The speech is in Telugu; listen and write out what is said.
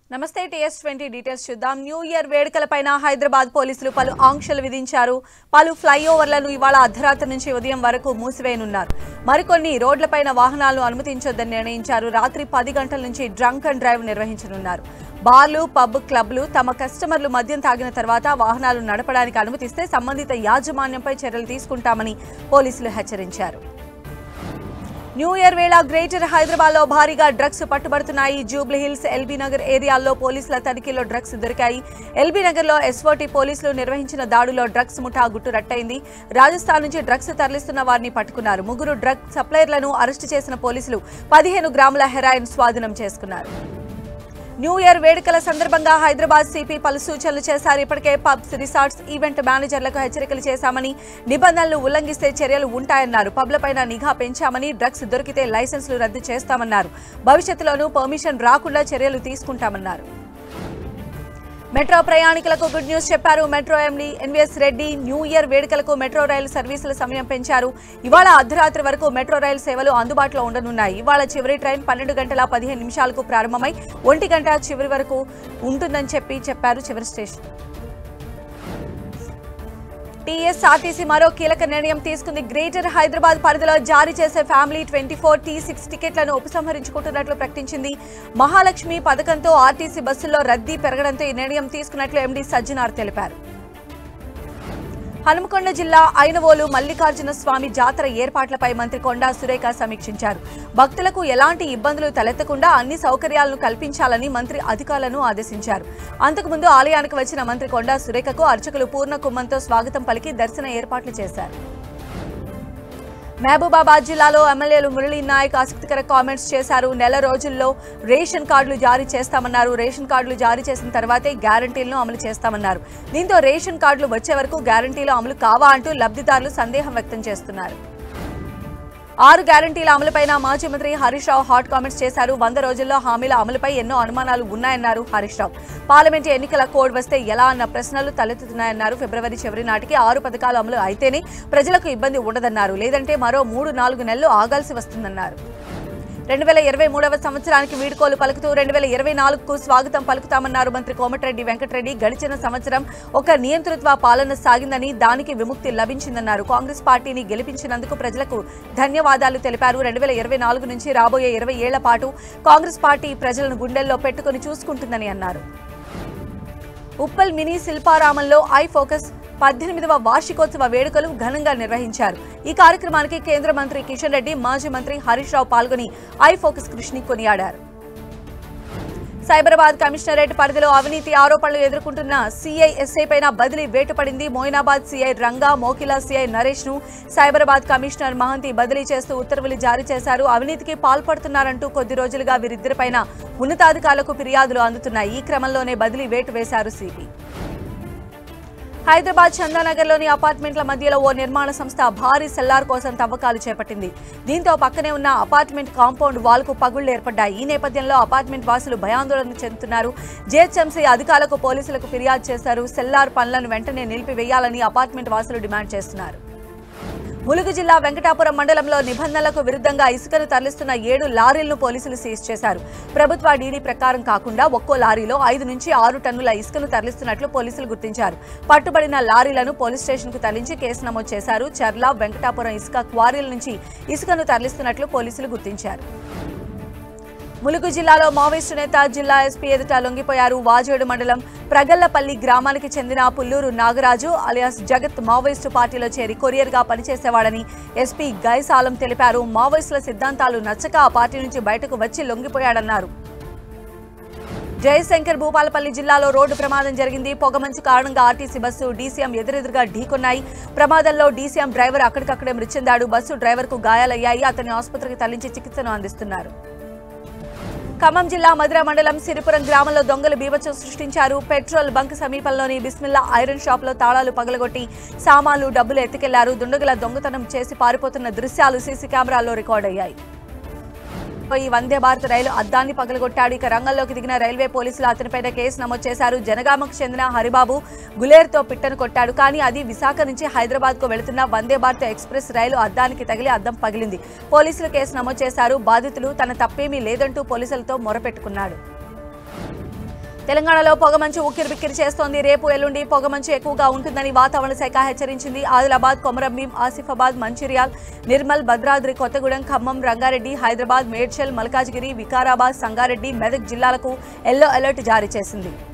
నమస్తే టీఎస్ ట్వంటీ డీటెయిల్స్ చూద్దాం న్యూ ఇయర్ వేడుకలపైన హైదరాబాద్ పోలీసులు పలు ఆంక్షలు విధించారు పలు ఫ్లైఓవర్లను ఇవాళ అర్ధరాత్రి నుంచి ఉదయం వరకు మూసివేయనున్నారు మరికొన్ని రోడ్లపైన వాహనాలను అనుమతించొద్దని నిర్ణయించారు రాత్రి పది గంటల నుంచి డ్రంక్ అండ్ డ్రైవ్ నిర్వహించనున్నారు బార్లు పబ్ క్లబ్లు తమ కస్టమర్లు మద్యం తాగిన తర్వాత వాహనాలు నడపడానికి అనుమతిస్తే సంబంధిత యాజమాన్యంపై చర్యలు తీసుకుంటామని పోలీసులు హెచ్చరించారు న్యూ ఇయర్ వేళ గ్రేటర్ హైదరాబాద్ లో భారీగా డ్రగ్స్ పట్టుబడుతున్నాయి జూబ్లీ హిల్స్ ఎల్బీ నగర్ ఏరియాల్లో పోలీసుల తనిఖీలో డ్రగ్స్ దొరికాయి ఎల్బీ నగర్ లో ఎస్ఓటీ పోలీసులు నిర్వహించిన దాడిలో డ్రగ్స్ ముఠా గుట్టు రట్టయింది రాజస్థాన్ నుంచి డ్రగ్స్ తరలిస్తున్న వారిని పట్టుకున్నారు ముగ్గురు డ్రగ్ సప్లయర్లను అరెస్టు చేసిన పోలీసులు పదిహేను గ్రాముల హెరాయిన్ స్వాధీనం చేసుకున్నారు న్యూ ఇయర్ వేడుకల సందర్భంగా హైదరాబాద్ సిపి పలు సూచనలు చేశారు ఇప్పటికే పబ్స్ రిసార్ట్స్ ఈవెంట్ మేనేజర్లకు హెచ్చరికలు చేశామని నిబంధనలు ఉల్లంఘిస్తే చర్యలు ఉంటాయన్నారు పబ్లపైన నిఘా పెంచామని డ్రగ్స్ దొరికితే లైసెన్సులు రద్దు చేస్తామన్నారు భవిష్యత్తులోనూ పర్మిషన్ రాకుండా చర్యలు తీసుకుంటామన్నారు మెట్రో ప్రయాణికులకు గుడ్ న్యూస్ చెప్పారు metro MD NVS Reddy new year వేడుకలకు మెట్రో రైలు సర్వీసుల సమయం పెంచారు ఇవాళ అర్ధరాత్రి వరకు మెట్రో రైలు సేవలు అందుబాటులో ఉండనున్నాయి ఇవాళ చివరి ట్రైన్ పన్నెండు గంటల పదిహేను నిమిషాలకు ప్రారంభమై ఒంటి గంట చివరి వరకు ఉంటుందని చెప్పి చెప్పారు చివరి స్టేషన్ టీఎస్ఆర్టీసీ మరో కీలక నిర్ణయం తీసుకుంది గ్రేటర్ హైదరాబాద్ పరిధిలో జారీ చేసే family twenty four T six టికెట్లను ఉపసంహరించుకుంటున్నట్లు ప్రకటించింది మహాలక్ష్మి పథకంతో ఆర్టీసీ బస్సుల్లో రద్దీ పెరగడంతో ఈ నిర్ణయం తీసుకున్నట్లు ఎండీ సజ్జనార్ తెలిపారు హనుమకొండ జిల్లా ఐనవోలు మల్లికార్జున స్వామి జాతర ఏర్పాట్లపై మంత్రి కొండా సురేఖ సమీక్షించారు భక్తులకు ఎలాంటి ఇబ్బందులు తలెత్తకుండా అన్ని సౌకర్యాలను కల్పించాలని మంత్రి అధికారులను ఆదేశించారు అంతకుముందు ఆలయానికి వచ్చిన మంత్రి కొండా సురేఖకు అర్చకులు పూర్ణ కుంభంతో స్వాగతం పలికి దర్శన ఏర్పాట్లు చేశారు మహబూబాబాద్ జిల్లాలో ఎమ్మెల్యేలు మురళీ నాయక్ ఆసక్తికర కామెంట్స్ చేశారు నెల రోజుల్లో రేషన్ కార్డులు జారీ చేస్తామన్నారు రేషన్ కార్డులు జారీ చేసిన తర్వాతే గ్యారంటీలను అమలు చేస్తామన్నారు దీంతో రేషన్ కార్డులు వచ్చే వరకు గ్యారంటీలు అమలు కావా అంటూ లబ్ధిదారులు సందేహం వ్యక్తం చేస్తున్నారు ఆరు గ్యారంటీల అమలుపైన మాజీ మంత్రి హరీష్ రావు హాట్ కామెంట్స్ చేశారు వంద రోజుల్లో హామీల అమలుపై ఎన్నో అనుమానాలు ఉన్నాయన్నారు హరీష్ రావు పార్లమెంట్ ఎన్నికల కోడ్ వస్తే ఎలా అన్న ప్రశ్నలు తలెత్తుతున్నాయన్నారు ఫిబ్రవరి చివరి నాటికి ఆరు పథకాలు అమలు అయితేనే ప్రజలకు ఇబ్బంది ఉండదన్నారు లేదంటే మరో మూడు నాలుగు నెలలు ఆగాల్సి వస్తుందన్నారు రెండు వేల ఇరవై మూడవ సంవత్సరానికి వీడుకోలు పలుకుతూ రెండు వేల ఇరవై నాలుగుకు స్వాగతం పలుకుతామన్నారు మంత్రి కోమటిరెడ్డి వెంకటరెడ్డి గడిచిన సంవత్సరం ఒక నియంతృత్వ పాలన సాగిందని దానికి విముక్తి లభించిందన్నారు కాంగ్రెస్ పార్టీని గెలిపించినందుకు ప్రజలకు ధన్యవాదాలు తెలిపారు రెండు వేల ఇరవై నాలుగు నుంచి రాబోయే ఇరవై ఏళ్ల పాటు కాంగ్రెస్ పార్టీ ప్రజలను గుండెల్లో పెట్టుకుని చూసుకుంటుందని అన్నారు ఉప్పల్ మినీ శిల్పారామంలో ఐ ఫోకస్ పద్దెనిమిదవ వార్షికోత్సవ వేడుకలు ఘనంగా నిర్వహించారు ఈ కార్యక్రమానికి కేంద్ర మంత్రి కిషన్ రెడ్డి మాజీ మంత్రి హరీష్ రావు పాల్గొని ఐ ఫోకస్ కృషిని కొనియాడారు సైబరాబాద్ కమిషనరేట్ పరిధిలో అవినీతి ఆరోపణలు ఎదుర్కొంటున్న సీఐ ఎస్ఐ పైన బదిలీ వేటుపడింది మోయినాబాద్ సీఐ రంగా మోకిలా సీఐ నరేష్ ను సైబరాబాద్ కమిషనర్ మహంతి బదిలీ చేస్తూ ఉత్తర్వులు జారీ చేశారు అవినీతికి పాల్పడుతున్నారంటూ కొద్ది రోజులుగా వీరిద్దరిపైన ఉన్నతాధికారులకు ఫిర్యాదులు అందుతున్నాయి ఈ క్రమంలోనే బదిలీ వేటు వేశారు సిపి హైదరాబాద్ చందానగర్లోని అపార్ట్మెంట్ల మధ్యలో ఓ నిర్మాణ సంస్థ భారీ సెల్లార్ కోసం తవ్వకాలు చేపట్టింది దీంతో పక్కనే ఉన్న అపార్ట్మెంట్ కాంపౌండ్ వాల్కు పగుళ్లు ఏర్పడ్డాయి ఈ నేపథ్యంలో అపార్ట్మెంట్ వాసులు భయాందోళన చెందుతున్నారు జేహెచ్ఎంసీ అధికారులకు పోలీసులకు ఫిర్యాదు చేశారు సెల్లార్ పనులను వెంటనే నిలిపివేయాలని అపార్ట్మెంట్ వాసులు డిమాండ్ చేస్తున్నారు ములుగు జిల్లా వెంకటాపురం మండలంలో నిబంధనలకు విరుద్ధంగా ఇసుకను తరలిస్తున్న ఏడు లారీలను పోలీసులు సీజ్ చేశారు ప్రభుత్వ డీడీ ప్రకారం కాకుండా ఒక్కో లారీలో ఐదు నుంచి ఆరు టన్నుల ఇసుకను తరలిస్తున్నట్లు పోలీసులు గుర్తించారు పట్టుబడిన లారీలను పోలీస్ స్టేషన్కు తరలించి కేసు నమోదు చేశారు చర్ల వెంకటాపురం ఇసుక క్వారీల నుంచి ఇసుకను తరలిస్తున్నట్లు పోలీసులు గుర్తించారు ములుగు జిల్లాలో మావోయిస్టు నేత జిల్లా ఎస్పీ ఎదుట లొంగిపోయారు వాజేడు మండలం ప్రగల్లపల్లి గ్రామానికి చెందిన పుల్లూరు నాగరాజు అలియాస్ జగత్ మావోయిస్టు పార్టీలో చేరి కొరియర్గా పనిచేసేవాడని ఎస్పీ గైసాలం తెలిపారు మావోయిస్టుల సిద్ధాంతాలు నచ్చక ఆ పార్టీ నుంచి బయటకు వచ్చి లొంగిపోయాడన్నారు జయశంకర్ భూపాలపల్లి జిల్లాలో రోడ్డు ప్రమాదం జరిగింది పొగమంచు కారణంగా ఆర్టీసీ బస్సు డీసీఎం ఎదురెదురుగా ఢీకొన్నాయి ప్రమాదంలో డీసీఎం డ్రైవర్ అక్కడికక్కడే మృతి చెందాడు బస్సు డ్రైవర్కు గాయాలయ్యాయి అతన్ని ఆసుపత్రికి తరలించి చికిత్సను అందిస్తున్నారు ఖమ్మం జిల్లా మధుర మండలం సిరిపురం గ్రామంలో దొంగలు బీభత్సం సృష్టించారు పెట్రోల్ బంక్ సమీపంలోని బిస్మిల్లా ఐరన్ షాప్ లో తాళాలు పగలగొట్టి సామాన్లు డబ్బులు ఎత్తుకెళ్లారు దుండగుల దొంగతనం చేసి పారిపోతున్న దృశ్యాలు సీసీ కెమెరాల్లో రికార్డయ్యాయి ఈ వందే భారత్ రైలు అద్దాన్ని పగలగొట్టాడు ఇక రంగంలోకి దిగిన రైల్వే పోలీసులు అతనిపైన కేసు నమోదు చేశారు జనగామకు చెందిన హరిబాబు గులేర్తో పిట్టను కొట్టాడు కానీ అది విశాఖ నుంచి హైదరాబాద్ కు వెళుతున్న వందే భారత్ ఎక్స్ప్రెస్ రైలు అద్దానికి తగిలి అద్దం పగిలింది పోలీసులు కేసు నమోదు చేశారు బాధితులు తన తప్పేమీ లేదంటూ పోలీసులతో మొరపెట్టుకున్నాడు తెలంగాణలో పొగమంచు ఉక్కిరిబిక్కిరి చేస్తోంది రేపు ఎల్లుండి పొగమంచు ఎక్కువగా ఉంటుందని వాతావరణ శాఖ హెచ్చరించింది ఆదిలాబాద్ కొమరంభీం ఆసిఫాబాద్ మంచిర్యాల్ నిర్మల్ భద్రాద్రి కొత్తగూడెం ఖమ్మం రంగారెడ్డి హైదరాబాద్ మేడ్చల్ మల్కాజ్గిరి వికారాబాద్ సంగారెడ్డి మెదక్ జిల్లాలకు ఎల్లో అలర్ట్ జారీ చేసింది